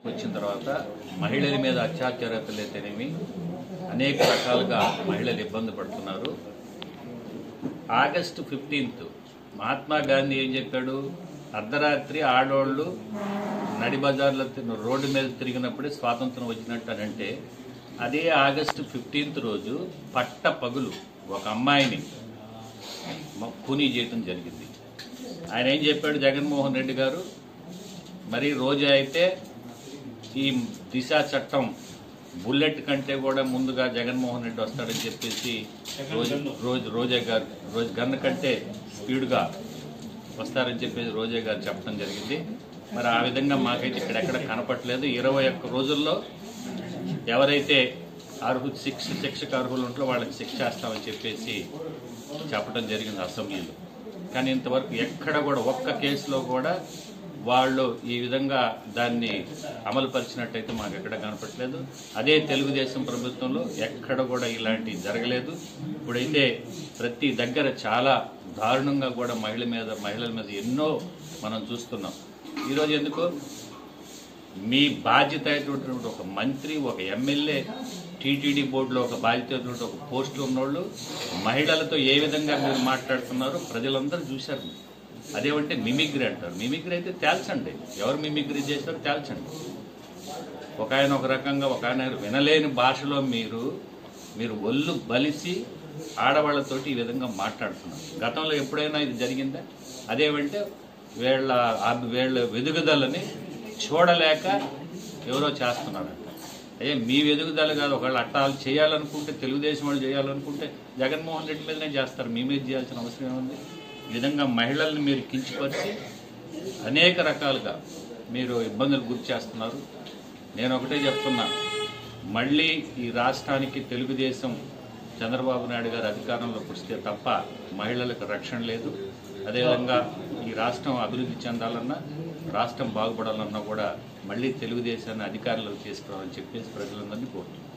వచ్చిన తర్వాత మహిళల మీద అత్యాచారాలు అయితేనేమి అనేక రకాలుగా మహిళలు ఇబ్బంది పడుతున్నారు ఆగస్టు ఫిఫ్టీన్త్ మహాత్మా గాంధీ ఏం చెప్పాడు అర్ధరాత్రి ఆడవాళ్ళు నడి బజార్లో తిన్న- రోడ్డు మీద తిరిగినప్పుడే స్వాతంత్రం వచ్చినట్టు అని అంటే అదే ఆగస్టు ఫిఫ్టీన్త్ రోజు పట్ట పగులు ఒక అమ్మాయిని మ- కూనీ చేయటం జరిగింది ఆయన ఏం చెప్పాడు జగన్మోహన్ రెడ్డి గారు మరి రోజా అయితే ఈ దిశ చట్టం బుల్లెట్ కంటే కూడా ముందుగా జగన్మోహన్ రెడ్డి వస్తాడని చెప్పేసి రోజు రోజు రోజా గారు రోజు గన్ కంటే స్పీడ్గా వస్తారని చెప్పేసి రోజా గారు చెప్పడం జరిగింది మరి ఆ విధంగా మాకైతే ఇక్కడెక్కడ కనపట్లేదు ఇరవై ఒక్క రోజుల్లో ఎవరైతే అర్హు శిక్ష శిక్షకు అర్హులు ఉంటారో వాళ్ళకి శిక్ష చేస్తామని చెప్పేసి చెప్పడం జరిగింది అసెంబ్లీలో కానీ ఇంతవరకు ఎక్కడ కూడా ఒక్క కేసులో కూడా వాళ్ళు ఈ విధంగా దాన్ని అమలు పరిచినట్టయితే మాకు ఎక్కడ కనపట్లేదు అదే తెలుగుదేశం ప్రభుత్వంలో ఎక్కడ కూడా ఇలాంటివి జరగలేదు ఇప్పుడైతే ప్రతి దగ్గర చాలా దారుణంగా కూడా మహిళ మీద మహిళల మీద ఎన్నో మనం చూస్తున్నాం ఈరోజు ఎందుకు మీ బాధ్యత అయినటువంటి ఒక మంత్రి ఒక ఎమ్మెల్యే టీటీడీ బోర్డులో ఒక బాధ్యత అయినటువంటి ఒక పోస్టులు ఉన్నోళ్ళు మహిళలతో ఏ విధంగా మీరు మాట్లాడుతున్నారో ప్రజలందరూ చూశారు అదేమంటే మిమిక్రీ అంటారు మిమిక్రీ అయితే తేల్చండి ఎవరు మిమిక్రీ చేశారో తేల్చండి ఒక ఆయన ఒక రకంగా ఒక ఆయన వినలేని భాషలో మీరు మీరు ఒళ్ళు బలిసి ఆడవాళ్ళతోటి ఈ విధంగా మాట్లాడుతున్నారు గతంలో ఎప్పుడైనా ఇది జరిగిందా అదేమంటే వీళ్ళ ఆ- వీళ్ళ వెదుగుదలని చూడలేక ఎవరో చేస్తున్నారంట అయ్యే మీ వెదుగుదల కాదు ఒకళ్ళు అట్టాలు చేయాలనుకుంటే తెలుగుదేశం వాళ్ళు చేయాలనుకుంటే జగన్మోహన్ రెడ్డి మీదనే చేస్తారు మీ మీద చేయాల్సిన అవసరం ఏముంది ఈ విధంగా మహిళల్ని మీరు కించపరిచి అనేక రకాలుగా మీరు ఇబ్బందులు గురి చేస్తున్నారు నేను ఒకటే చెప్తున్నా మళ్ళీ ఈ రాష్ట్రానికి తెలుగుదేశం చంద్రబాబు నాయుడు గారు అధికారంలోకి వస్తే తప్ప మహిళలకు రక్షణ లేదు అదేవిధంగా ఈ రాష్ట్రం అభివృద్ధి చెందాలన్నా రాష్ట్రం బాగుపడాలన్నా కూడా మళ్ళీ తెలుగుదేశాన్ని అధికారంలోకి తీసుకురావాలని చెప్పేసి ప్రజలందరినీ కోరుతున్నాను